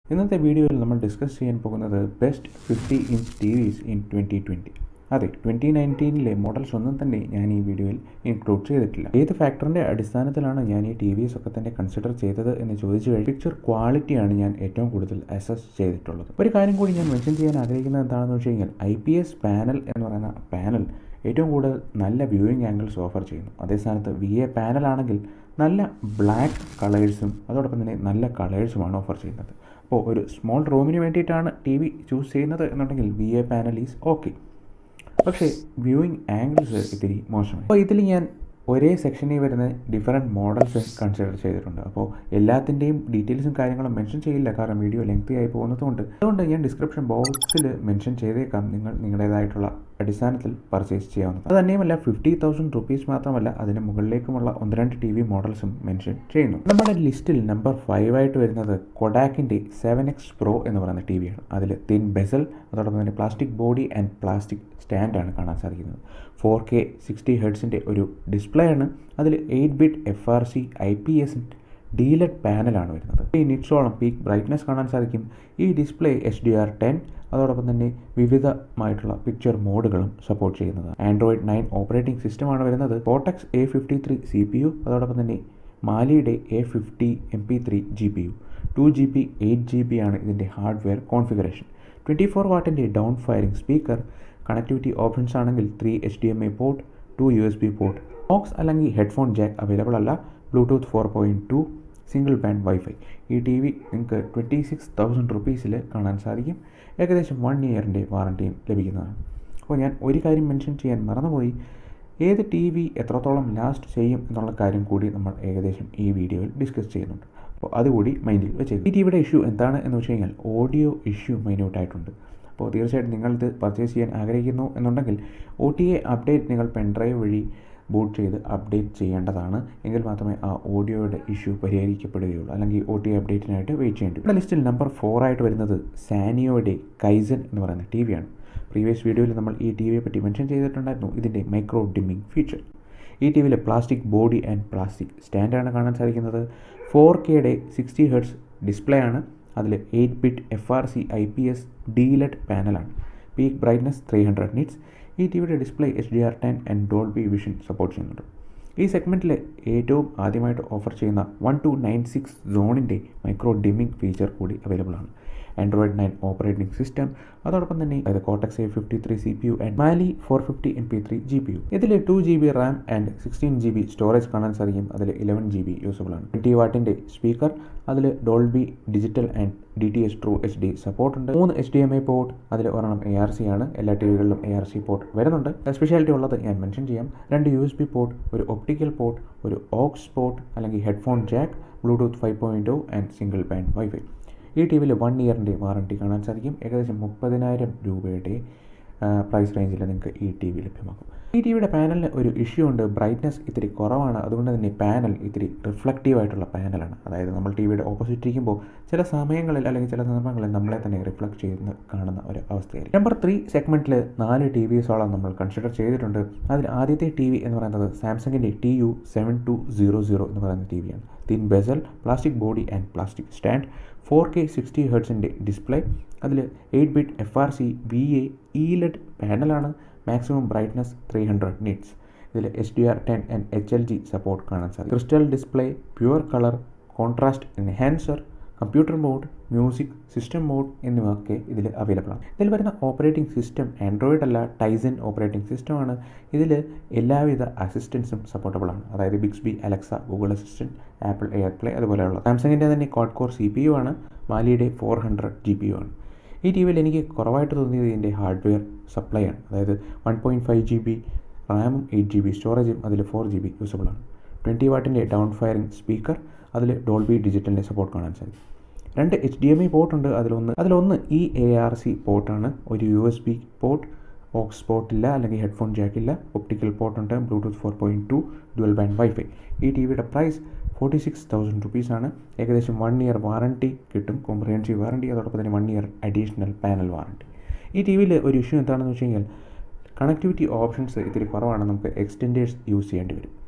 ഇന്നത്തെ വീഡിയോയിൽ നമ്മൾ ഡിസ്കസ് ചെയ്യാൻ പോകുന്നത് best fifty inch T Vs in twenty twenty അതെ ട്വൻറ്റി നയൻറ്റീനിലെ മോഡൽസ് ഒന്നും തന്നെ ഞാൻ ഈ വീഡിയോയിൽ ഇൻക്ലൂഡ് ചെയ്തിട്ടില്ല ഏത് ഫാക്ടറിൻ്റെ അടിസ്ഥാനത്തിലാണ് ഞാൻ ഈ ടി വിസ് ഒക്കെ തന്നെ കൺസിഡർ ചെയ്തത് എന്ന് ചോദിച്ചു കഴിഞ്ഞാൽ പിക്ചർ ക്വാളിറ്റിയാണ് ഞാൻ ഏറ്റവും കൂടുതൽ അസസ് ചെയ്തിട്ടുള്ളത് ഒരു കാര്യം കൂടി ഞാൻ മെൻഷൻ ചെയ്യാൻ ആഗ്രഹിക്കുന്നത് എന്താണെന്ന് വെച്ച് കഴിഞ്ഞാൽ ഐ പി എസ് പാനൽ എന്ന് പറയുന്ന പാനൽ ഏറ്റവും കൂടുതൽ നല്ല വ്യൂയിങ് ആംഗിൾസ് ഓഫർ ചെയ്യുന്നു അതേ സ്ഥാനത്ത് വി എ പാനൽ ആണെങ്കിൽ നല്ല ബ്ലാക്ക് കളേഴ്സും അതോടൊപ്പം തന്നെ നല്ല കളേഴ്സുമാണ് ഓഫർ ചെയ്യുന്നത് അപ്പോൾ ഒരു സ്മോൾ റൂമിന് വേണ്ടിയിട്ടാണ് ടി വി ചൂസ് ചെയ്യുന്നത് എന്നുണ്ടെങ്കിൽ V A panel is okay പക്ഷേ വ്യൂയിങ് ആംഗിൾസ് ഇത്തിരി മോശമാണ് അപ്പോൾ ഇതിൽ ഞാൻ ഒരേ സെക്ഷനിൽ വരുന്ന ഡിഫറെൻറ്റ് മോഡൽസ് കൺസിഡർ ചെയ്തിട്ടുണ്ട് അപ്പോൾ എല്ലാത്തിൻ്റെയും ഡീറ്റെയിൽസും കാര്യങ്ങളും മെൻഷൻ ചെയ്യില്ല കാരണം വീഡിയോ ലെങ്തി ആയി പോകുന്നതുകൊണ്ട് അതുകൊണ്ട് ഞാൻ ഡിസ്ക്രിപ്ഷൻ ബോക്സിൽ മെൻഷൻ ചെയ്തേക്കാം നിങ്ങൾ നിങ്ങളുടേതായിട്ടുള്ള അടിസ്ഥാനത്തിൽ പർച്ചേസ് ചെയ്യാവുന്നത് അത് തന്നെയുമല്ല ഫിഫ്റ്റി തൗസൻഡ് റുപ്പീസ് മാത്രമല്ല അതിന് മുകളിലേക്കുമുള്ള ഒന്ന് രണ്ട് ടി വി മോഡൽസും മെൻഷൻ ചെയ്യുന്നു നമ്മുടെ ലിസ്റ്റിൽ നമ്പർ ഫൈവ് ആയിട്ട് വരുന്നത് കൊഡാക്കിൻ്റെ സെവൻ എക്സ് പ്രോ എന്ന് പറയുന്ന ടി വിയാണ് അതിൽ തിൻ ബെസൽ അതോടൊപ്പം തന്നെ പ്ലാസ്റ്റിക് ബോഡി ആൻഡ് പ്ലാസ്റ്റിക് സ്റ്റാൻഡാണ് കാണാൻ സാധിക്കുന്നത് ഫോർ കെ സിക്സ്റ്റി ഹെഡ്സിൻ്റെ ഒരു ഡിസ്പ്ലേ ആണ് അതിൽ eight bit F R C I P S DLED പാനലാണ് വരുന്നത് ഈ നിറ്റ്സോളം പീക്ക് ബ്രൈറ്റ്നസ് കാണാൻ സാധിക്കും ഈ display H D R ten അതോടൊപ്പം തന്നെ വിവിധമായിട്ടുള്ള പിക്ചർ മോഡുകളും സപ്പോർട്ട് ചെയ്യുന്നത് ആൻഡ്രോയിഡ് നയൻ ഓപ്പറേറ്റിംഗ് സിസ്റ്റമാണ് വരുന്നത് Cortex A fifty three C P U അതോടൊപ്പം തന്നെ മാലിയുടെ A fifty M P three G P U two G B eight G B ആണ് ഇതിൻ്റെ hardware configuration twenty four വാട്ടിൻ്റെ down firing speaker connectivity options ആണെങ്കിൽ three H D M I port two U S B port box അല്ലെങ്കിൽ headphone jack available അല്ല Bluetooth four point two single band wifi ഈ T V നിങ്ങൾക്ക് twenty six thousand റുപ്പീസിൽ കാണാൻ സാധിക്കും ഏകദേശം one ഇയറിൻ്റെ വാറണ്ടിയും ലഭിക്കുന്നതാണ് അപ്പോൾ ഞാൻ ഒരു കാര്യം മെൻഷൻ ചെയ്യാൻ മറന്നുപോയി ഏത് ടി വി എത്രത്തോളം ലാസ്റ്റ് ചെയ്യും എന്നുള്ള കാര്യം കൂടി നമ്മൾ ഏകദേശം ഈ വീഡിയോയിൽ ഡിസ്കസ് ചെയ്യുന്നുണ്ട് അപ്പോൾ അതുകൂടി മൈൻഡിൽ വെച്ചേക്കും ഈ ടി വിയുടെ ഇഷ്യൂ എന്താണ് എന്ന് വെച്ച് കഴിഞ്ഞാൽ ഓഡിയോ ഇഷ്യൂ മൈന്യൂട്ടായിട്ടുണ്ട് അപ്പോൾ തീർച്ചയായിട്ടും നിങ്ങളിത് പർച്ചേസ് ചെയ്യാൻ ആഗ്രഹിക്കുന്നു എന്നുണ്ടെങ്കിൽ ഒ ടി എ അപ്ഡേറ്റ് നിങ്ങൾ പെൻഡ്രൈവ് വഴി ബൂട്ട് ചെയ്ത് അപ്ഡേറ്റ് ചെയ്യേണ്ടതാണ് എങ്കിൽ മാത്രമേ ആ ഓഡിയോയുടെ ഇഷ്യൂ പരിഹരിക്കപ്പെടുകയുള്ളൂ അല്ലെങ്കിൽ ഒ ടി അപ്ഡേറ്റിനായിട്ട് വെയിറ്റ് ചെയ്യേണ്ടി വരും ലിസ്റ്റിൽ നമ്പർ ഫോർ ആയിട്ട് വരുന്നത് സാനിയോയുടെ കൈസൻ എന്ന് പറയുന്ന ടി വിയാണ് പ്രീവിയസ് വീഡിയോയിൽ നമ്മൾ ഈ ടി വിയെ പറ്റി മെൻഷൻ ചെയ്തിട്ടുണ്ടായിരുന്നു ഇതിൻ്റെ മൈക്രോ ഡിമ്മിങ് ഫീച്ചർ ഈ ടി വിയിലെ പ്ലാസ്റ്റിക് ബോഡി ആൻഡ് പ്ലാസ്റ്റിക് സ്റ്റാൻഡാണ് കാണാൻ സാധിക്കുന്നത് ഫോർ കെയുടെ സിക്സ്റ്റി ഹെർട്സ് ഡിസ്പ്ലേ ആണ് അതിൽ eight bit F R C I P S DLED പാനലാണ് peak brightness three hundred nits ഈ ടി വിയുടെ display H D R ten and Dolby Vision support ചെയ്യുന്നുണ്ട് ഈ സെഗ്മെൻറ്റിൽ ഏറ്റവും ആദ്യമായിട്ട് ഓഫർ ചെയ്യുന്ന വൺ ടു നയൻ സിക്സ് സോണിൻ്റെ മൈക്രോ ഡിമ്മിംഗ് ഫീച്ചർ കൂടി അവൈലബിൾ ആണ് ആൻഡ്രോയിഡ് നയൻ ഓപ്പറേറ്റിംഗ് സിസ്റ്റം അതോടൊപ്പം തന്നെ അതായത് Cortex A fifty three C P U and Mali four fifty M P three G P U ഇതിൽ two G B RAM and sixteen G B storage കാണാൻ സാധിക്കും അതിൽ eleven G B usable ആണ് twenty വാട്ടിൻ്റെ speaker അതിൽ Dolby Digital and D T S true H D support ഉണ്ട് മൂന്ന് H D M I port അതിൽ ഒരെണ്ണം എ ആർ സി ആണ് എല്ലാ T വികളിലും A R C port വരുന്നുണ്ട് സ്പെഷ്യാലിറ്റി ഉള്ളത് ഞാൻ മെൻഷൻ ചെയ്യാം രണ്ട് യു എസ് ബി പോർട്ട് ഒരു ഒപ്റ്റിക്കൽ പോർട്ട് ഒരു ഓക്സ് പോർട്ട് അല്ലെങ്കിൽ headphone jack Bluetooth five point and single band wifi ഈ ടി വിയിൽ വൺ ഇയറിൻ്റെ വാറണ്ടി കാണാൻ സാധിക്കും ഏകദേശം മുപ്പതിനായിരം രൂപയുടെ പ്രൈസ് റേഞ്ചിൽ നിങ്ങൾക്ക് ഈ ടി വി ലഭ്യമാകും ഈ ടി വിയുടെ പാനലിന് ഒരു ഇഷ്യൂ ഉണ്ട് ബ്രൈറ്റ്നസ് ഇത്തിരി കുറവാണ് അതുകൊണ്ട് തന്നെ പാനൽ ഇത്തിരി റിഫ്ലക്റ്റീവ് ആയിട്ടുള്ള പാനലാണ് അതായത് നമ്മൾ ടി വിയുടെ ഓപ്പോസിറ്റ് ഇരിക്കുമ്പോൾ ചില സമയങ്ങളിൽ അല്ലെങ്കിൽ ചില സന്ദർഭങ്ങളിൽ നമ്മളെ തന്നെ റിഫ്ലക്ട് ചെയ്യുന്ന കാണുന്ന ഒരു അവസ്ഥയായിരിക്കും നമ്പർ ത്രീ സെഗ്മെൻറ്റിൽ നാല് ടി വിസോളം നമ്മൾ കൺസിഡർ ചെയ്തിട്ടുണ്ട് അതിൽ ആദ്യത്തെ ടി വി എന്ന് പറയുന്നത് സാംസങ്ങിൻ്റെ T U seven two zero zero എന്ന് പറയുന്ന ടി വിയാണ് thin bezel plastic body and plastic stand four K sixty ഹെർട്സിൻ്റെ ഡിസ്പ്ലേ അതിൽ eight bit F R C V A E LED പാനലാണ് maximum brightness three hundred nits ഇതിൽ H D R ten and H L G support കാണാൻ സാധിക്കും crystal display pure colour contrast enhancer computer mode music system mode എന്നിവയൊക്കെ ഇതിൽ available ആണ് ഇതിൽ വരുന്ന operating system Android അല്ല ടൈസൻ ഓപ്പറേറ്റിംഗ് സിസ്റ്റമാണ് ഇതിൽ എല്ലാവിധ അസിസ്റ്റൻസും സപ്പോർട്ടബിൾ ആണ് അതായത് Bixby Alexa Google assistant Apple AirPlay അതുപോലെയുള്ള സാംസങ്ങിൻ്റെ തന്നെ quad core C P U ആണ് മാലിയുടെ four hundred G P U ആണ് ഈ ടി വിയിൽ എനിക്ക് കുറവായിട്ട് തോന്നിയത് ഇതിൻ്റെ ഹാർഡ്വെയർ സപ്ലൈ ആണ് അതായത് one point five G B റാമും എയ്റ്റ് ജി ബി സ്റ്റോറേജും അതിൽ ഫോർ ജി ബി യൂസബിൾ ആണ് ട്വൻറ്റി വാട്ടിൻ്റെ ഡൗൺ ഫയറിംഗ് സ്പീക്കർ അതിൽ ഡോൾബി ഡിജിറ്റലിൻ്റെ സപ്പോർട്ട് കാണാൻ സാധിക്കും രണ്ട് എച്ച് ഡി എം ഐ പോർട്ടുണ്ട് അതിലൊന്ന് അതിലൊന്ന് ഇ എ ആർ സി പോർട്ടാണ് ഒരു U S B port aux port ഇല്ല അല്ലെങ്കിൽ ഹെഡ്ഫോൺ ജാക്ക് ഇല്ല ഒപ്റ്റിക്കൽ പോർട്ടുണ്ട് Bluetooth four point two dual band wifi ഈ ടി വിയുടെ പ്രൈസ് ഫോർട്ടി സിക്സ് തൗസൻഡ് റുപ്പീസാണ് ഏകദേശം വൺ ഇയർ വാറണ്ടി കിട്ടും കോംപ്രിഹെൻസീവ് വാറണ്ടി അതോടൊപ്പം തന്നെ one year additional panel warranty ഈ ടി വിയിൽ ഒരു ഇഷ്യൂ എന്താണെന്ന് വെച്ച് കഴിഞ്ഞാൽ കണക്ടിവിറ്റി ഓപ്ഷൻസ് ഇത്തിരി കുറവാണ് നമുക്ക് എക്സ്റ്റെൻഡേഴ്സ് യൂസ് ചെയ്യേണ്ടി വരും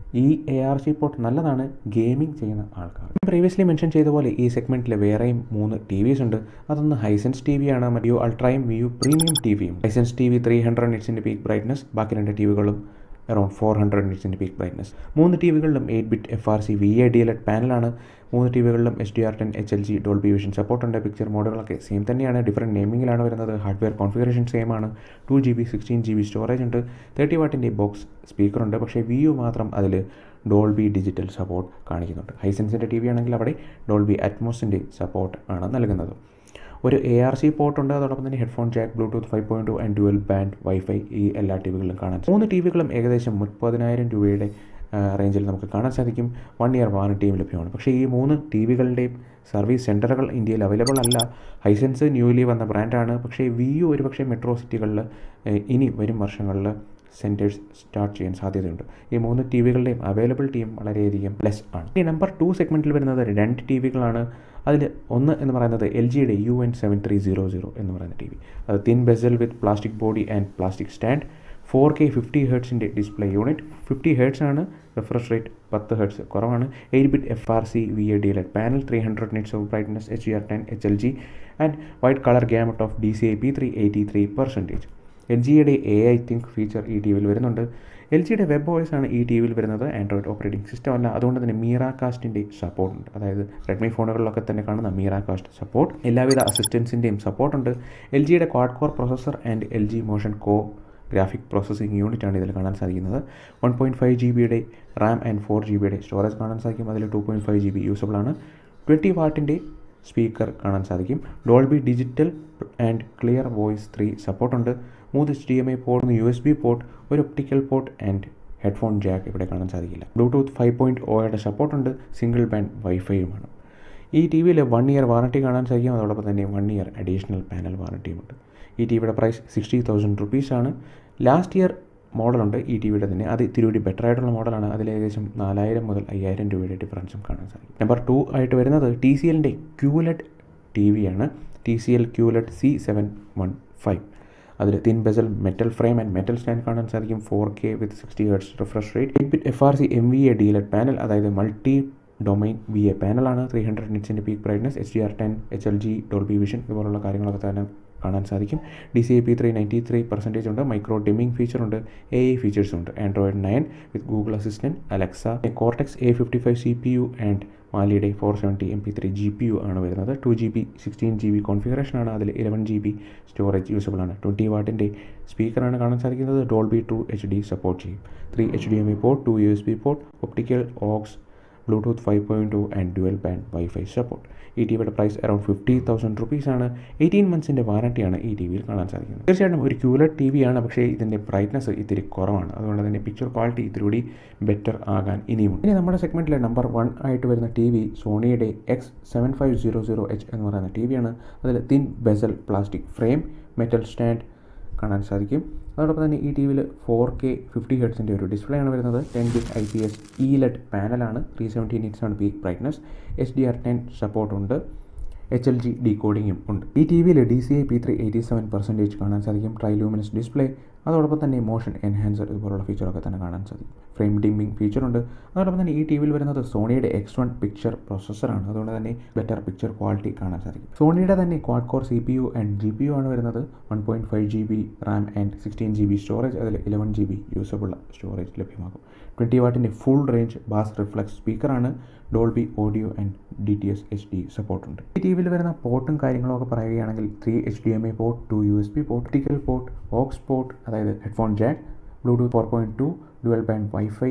ഈ എ ആർ സി പോർട്ട് നല്ലതാണ് ഗെയിമിംഗ് ചെയ്യുന്ന ആൾക്കാർ പ്രീവിയസ്ലി മെൻഷൻ ചെയ്ത പോലെ ഈ സെഗ്മെൻറ്റിൽ വേറെയും മൂന്ന് ടി വിസ് ഉണ്ട് അതൊന്ന് ഹൈസെൻസ് ടി വി ആണ് മറ്റു അൾട്രയും വ്യൂ പ്രീമിയം ടി വിയും Hisense T V three hundred നിറ്റ്സിൻ്റെ പീക്ക് ബ്രൈറ്റ്നസ് ബാക്കി രണ്ട് ടി വികളും അറൌണ്ട് ഫോർ ഹൺഡ്രഡ് നിറ്റ്സിൻ്റെ പീക്ക് ബ്രൈറ്റ്നസ് മൂന്ന് ടി വികളിലും eight bit F R C V A DLED പാനലാണ് മൂന്ന് ടി വികളിലും H D R ten H L G Dolby Vision സപ്പോർട്ടുണ്ട് പിക്ചർ മോഡുകളൊക്കെ സെയിം തന്നെയാണ് ഡിഫറൻറ്റ് നെയിമിങ്ങിലാണ് വരുന്നത് ഹാർഡ്വെയർ കോൺഫിഗറേഷൻ സെയിം ആണ് two G B sixteen G B storage ഉണ്ട് തേർട്ടി വാട്ടിൻ്റെ ബോക്സ് സ്പീക്കറുണ്ട് പക്ഷേ വി യു മാത്രം അതിൽ ഡോൾബി ഡിജിറ്റൽ സപ്പോർട്ട് കാണിക്കുന്നുണ്ട് ഹൈസെൻസിൻ്റെ ടി വി ആണെങ്കിൽ അവിടെ ഡോൾബി അറ്റ്മോസിൻ്റെ സപ്പോർട്ട് ആണ് നൽകുന്നത് ഒരു എ ആർ സി പോർട്ട് ഉണ്ട് അതോടൊപ്പം തന്നെ headphone jack Bluetooth five point two and dual band wifi ഈ എല്ലാ ടി വികളിലും കാണാൻ മൂന്ന് ടി വികളും ഏകദേശം മുപ്പതിനായിരം രൂപയുടെ റേഞ്ചിൽ നമുക്ക് കാണാൻ സാധിക്കും വൺ ഇയർ വാറണ്ടിയും ലഭ്യമാണ് പക്ഷേ ഈ മൂന്ന് ടി വികളുടെയും സർവീസ് സെൻറ്ററുകൾ ഇന്ത്യയിൽ അവൈലബിൾ അല്ല ഹൈസെൻസ് ന്യൂലി വന്ന ബ്രാൻഡാണ് പക്ഷേ വി യു ഒരുപക്ഷെ മെട്രോ സിറ്റികളിൽ ഇനി വരും വർഷങ്ങളിൽ സെൻറ്റേഴ്സ് സ്റ്റാർട്ട് ചെയ്യാൻ സാധ്യതയുണ്ട് ഈ മൂന്ന് ടി വികളുടെയും അവൈലബിലിറ്റിയും വളരെയധികം ലെസ് ആണ് ഈ നമ്പർ ടു സെഗ്മെൻറ്റിൽ വരുന്നത് രണ്ട് ടി വികളാണ് അതിൽ ഒന്ന് എന്ന് പറയുന്നത് എൽ ജിയുടെ U N seven three zero zero എന്ന് പറയുന്ന ടി വി അത് thin bezel with plastic body and plastic stand four K fifty ഹേർട്സിൻ്റെ ഡിസ്പ്ലേ യൂണിറ്റ് ഫിഫ്റ്റി ഹേർട്സ് ആണ് റിഫ്രഷ് റേറ്റ് പത്ത് ഹേർട്സ് കുറവാണ് eight bit F R C V A DLED panel three hundred nits of brightness H R ten H L G and white colour gamut of D C I P three eighty three percentage L ജിയുടെ A I ThinQ feature ഈ T വിയിൽ വരുന്നുണ്ട് L ജിയുടെ web OS ആണ് ഈ T വിയിൽ വരുന്നത് Android operating system അല്ല അതുകൊണ്ട് തന്നെ മീറ കാസ്റ്റിൻ്റെ സപ്പോർട്ട് ഉണ്ട് അതായത് റെഡ്മി ഫോണുകളിലൊക്കെ തന്നെ കാണുന്ന മീറ കാസ്റ്റ് സപ്പോർട്ട് എല്ലാവിധ അസിസ്റ്റൻസിൻ്റെയും സപ്പോർട്ടുണ്ട് എൽ ജിയുടെ quad core processor and L G motion കോ ഗ്രാഫിക് പ്രോസസ്സിംഗ് യൂണിറ്റ് ആണ് ഇതിൽ കാണാൻ സാധിക്കുന്നത് വൺ പോയിൻറ്റ് ഫൈവ് ജി ബിയുടെ റാം ആൻഡ് ഫോർ ജി ബിയുടെ സ്റ്റോറേജ് കാണാൻ സാധിക്കും അതിൽ two point five G B usable ആണ് ട്വൻറ്റി വാട്ടിൻ്റെ സ്പീക്കർ കാണാൻ സാധിക്കും Dolby Digital and clear voice three സപ്പോർട്ടുണ്ട് മൂന്ന് H D M I port U S B port ഒരു optical port and headphone jack ഇവിടെ കാണാൻ സാധിക്കില്ല ബ്ലൂടൂത്ത് ഫൈവ് പോയിൻറ്റ് ഒയുടെ സപ്പോർട്ടുണ്ട് സിംഗിൾ ബാൻഡ് വൈഫൈയുമാണ് ഈ ടി വിയിൽ വൺ ഇയർ വാറണ്ടി കാണാൻ സാധിക്കും അതോടൊപ്പം തന്നെ വൺ ഇയർ അഡീഷണൽ പാനൽ വാറണ്ടിയുമുണ്ട് ഈ ടി വിയുടെ പ്രൈസ് സിക്സ്റ്റി തൗസൻഡ് റുപ്പീസാണ് ലാസ്റ്റ് ഇയർ മോഡലുണ്ട് ഈ ടി വിയുടെ തന്നെ അത് ഇത്തിരി ബെറ്റർ ആയിട്ടുള്ള മോഡലാണ് അതിൽ ഏകദേശം നാലായിരം മുതൽ അയ്യായിരം രൂപയുടെ ഡിഫറൻസും കാണാൻ സാധിക്കും നമ്പർ ടു ആയിട്ട് വരുന്നത് ടി സി എല്ലിൻ്റെ ക്യൂലെറ്റ് ടി വിയാണ് T C L QLED C seven one five അതിൽ thin bezel metal frame and metal stand കാണാൻ സാധിക്കും four K with sixty hertz refresh rate eight bit F R C M V A DLED panel അതായത് multi domain V A പാനലാണ് three hundred നിറ്റ്സിൻ്റെ peak brightness H D R ten H L G Dolby Vision ഇതുപോലുള്ള കാര്യങ്ങളൊക്കെ തന്നെ കാണാൻ സാധിക്കും D C I P three ninety three percentage ഉണ്ട് micro dimming feature ഉണ്ട് എ ഐ ഫീച്ചേഴ്സ് ഉണ്ട് Android nine with Google assistant Alexa Cortex A fifty five C P U and മാലിയുടെ four seventy M P three G P U ആണ് വരുന്നത് two G B sixteen G B കോൺഫിഗറേഷനാണ് അതിൽ eleven G B storage usable ആണ് twenty വാട്ടിൻ്റെ സ്പീക്കറാണ് കാണാൻ സാധിക്കുന്നത് Dolby true H D support ചെയ്യും three H D M I port two U S B port optical aux Bluetooth five point two and dual band wifi support ഈ T വിയുടെ price around fifty thousand റുപ്പീസാണ് eighteen മന്ത്സിൻ്റെ വാറണ്ടിയാണ് ഈ T വിയിൽ കാണാൻ സാധിക്കുന്നത് തീർച്ചയായിട്ടും ഒരു ക്യൂലർ ടി വിയാണ് പക്ഷേ ഇതിൻ്റെ ബ്രൈറ്റ്നസ് ഇത്തിരി കുറവാണ് അതുകൊണ്ട് തന്നെ പിക്ചർ ക്വാളിറ്റി ഇത്തിരി കൂടി ബെറ്റർ ആകാൻ ഇനിയുമുണ്ട് ഇനി നമ്മുടെ സെഗ്മെൻറ്റിലെ നമ്പർ വൺ ആയിട്ട് വരുന്ന ടി വി സോണിയുടെ X seven five zero zero H എന്ന് പറയുന്ന ടി വിയാണ് അതിൽ thin bezel plastic frame metal stand കാണാൻ സാധിക്കും അതോടൊപ്പം തന്നെ ഈ ടി വിയിൽ ഫോർ കെ ഫിഫ്റ്റി ഹെഡ്സിൻ്റെ ഒരു ഡിസ്പ്ലേ ആണ് വരുന്നത് ten bit I P S E LED പാനലാണ് ത്രീ സെവൻറ്റി നിറ്റ്സ് ആണ് peak brightness H D R ten സപ്പോർട്ടുണ്ട് എച്ച് എൽ ജി ഡീകോഡിങ്ങും ഉണ്ട് ഈ ടി വിയിൽ D C I P three eighty seven percentage കാണാൻ സാധിക്കും ട്രൈലൂമിനസ് ഡിസ്പ്ലേ അതോടൊപ്പം തന്നെ മോഷൻ എൻഹാൻസർ ഇതുപോലുള്ള ഫീച്ചറൊക്കെ തന്നെ കാണാൻ സാധിക്കും ഫ്രെയിം ഡിമ്മിംഗ് ഫീച്ചറുണ്ട് അതോടൊപ്പം തന്നെ ഈ ടി വിയിൽ വരുന്നത് സോണിയുടെ എക്സ് വൺ പിക്ചർ പ്രൊസസ്സറാണ് അതുകൊണ്ട് തന്നെ ബെറ്റർ പിക്ചർ ക്വാളിറ്റി കാണാൻ സാധിക്കും സോണിയുടെ തന്നെ quad core C P U and G P U ആണ് വരുന്നത് one point five G B RAM and sixteen G B storage അതിൽ eleven G B usable storage ലഭ്യമാകും ട്വൻറ്റി വാട്ടിൻ്റെ ഫുൾ റേഞ്ച് ബാസ് റിഫ്ലക്സ് സ്പീക്കറാണ് Dolby audio and D T S H D സപ്പോർട്ടുണ്ട് ഈ T വിയിൽ വരുന്ന പോർട്ടും കാര്യങ്ങളും ഒക്കെ പറയുകയാണെങ്കിൽ three H D M I port two U S B port ടിക്കൽ പോർട്ട് ഓക്സ് പോർട്ട് അതായത് headphone jack Bluetooth four point two dual band wifi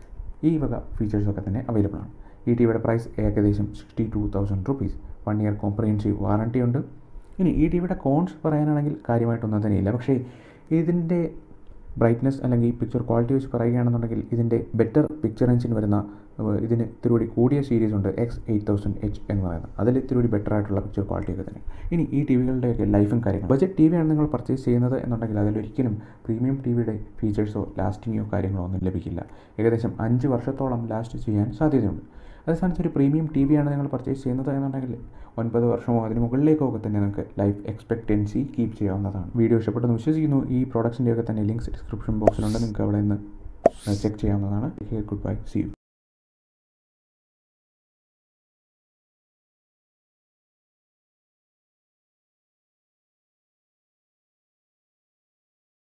ഈ വക ഫീച്ചേഴ്സൊക്കെ തന്നെ അവൈലബിൾ ആണ് ഈ ടി വിയുടെ പ്രൈസ് ഏകദേശം sixty two thousand rupees one year comprehensive warranty ഉണ്ട് ഇനി ഈ ടി വിയുടെ കോൺസ് പറയാനാണെങ്കിൽ കാര്യമായിട്ടൊന്നും തന്നെയില്ല പക്ഷേ ഇതിൻ്റെ ബ്രൈറ്റ്നസ് അല്ലെങ്കിൽ പിക്ചർ ക്വാളിറ്റി വെച്ച് പറയുകയാണെന്നുണ്ടെങ്കിൽ ഇതിൻ്റെ ബെറ്റർ പിക്ചർ എഞ്ചിൻ വരുന്ന ഇതിന് ഇത്തിരി കൂടിയ സീരീസ് ഉണ്ട് എക്സ് എയ്റ്റ് തൗസൻഡ് എച്ച് എന്ന് പറയുന്നത് അതിൽ ഇത്തിരി ബെറ്റർ ആയിട്ടുള്ള പിക്ചർ ക്വാളിറ്റി ഒക്കെ തന്നെ ഇനി ഈ ടി വികളുടെയൊക്കെ ലൈഫും കാര്യങ്ങളും ബജറ്റ് ടി വിയാണ് നിങ്ങൾ പർച്ചേസ് ചെയ്യുന്നത് എന്നുണ്ടെങ്കിൽ അതിലൊരിക്കലും പ്രീമിയം ടി വിയുടെ ഫീച്ചേഴ്സോ ലാസ്റ്റിങ്ങോ കാര്യങ്ങളോ ഒന്നും ലഭിക്കില്ല ഏകദേശം അഞ്ച് വർഷത്തോളം ലാസ്റ്റ് ചെയ്യാൻ സാധ്യതയുണ്ട് അതേ സ്ഥാനത്ത് ഒരു പ്രീമിയം ടി വിയാണ് നിങ്ങൾ പർച്ചേസ് ചെയ്യുന്നത് എന്നുണ്ടെങ്കിൽ ഒൻപത് വർഷമോ അതിന് മുകളിലേക്കോ ഒക്കെ തന്നെ നിങ്ങൾക്ക് ലൈഫ് എക്സ്പെക്റ്റൻസി കീപ്പ് ചെയ്യാവുന്നതാണ് വീഡിയോ ഇഷ്ടപ്പെട്ടെന്ന് വിശ്വസിക്കുന്നു ഈ പ്രോഡക്ട്സിൻ്റെയൊക്കെ തന്നെ ലിങ്ക്സ് ഡിസ്ക്രിപ്ഷൻ ബോക്സിലുണ്ട് നിങ്ങൾക്ക് അവിടെ നിന്ന് ചെക്ക് ചെയ്യാവുന്നതാണ് ഗുഡ് ബൈ സി യു